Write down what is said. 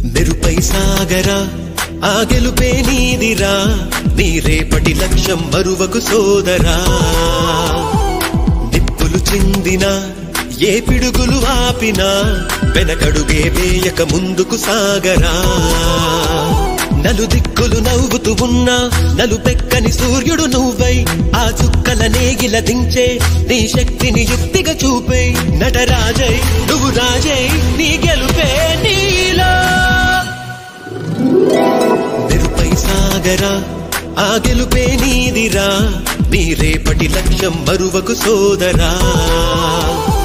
మెరుపై సాగరా ఆ గెలుపే నీదిరా నీ రేపటి లక్ష్యం మరువకు సోదరా నిప్పులు చిందినా ఏ పిడుగులు ఆపినా వెనకడుగే వేయక ముందుకు సాగరా నలు దిక్కులు నవ్వుతూ ఉన్నా నలు పెక్కని సూర్యుడు నువ్వై ఆ చుక్కల నేగిల దించే నీ శక్తిని యుక్తిగా చూపే నటరాజై నువ్వు రాజై నీ గెలుపే నీలో మెరుపై సాగరా ఆ గెలుపే నీదిరా నీ రేపటి లక్ష్యం మరువకు సోదరా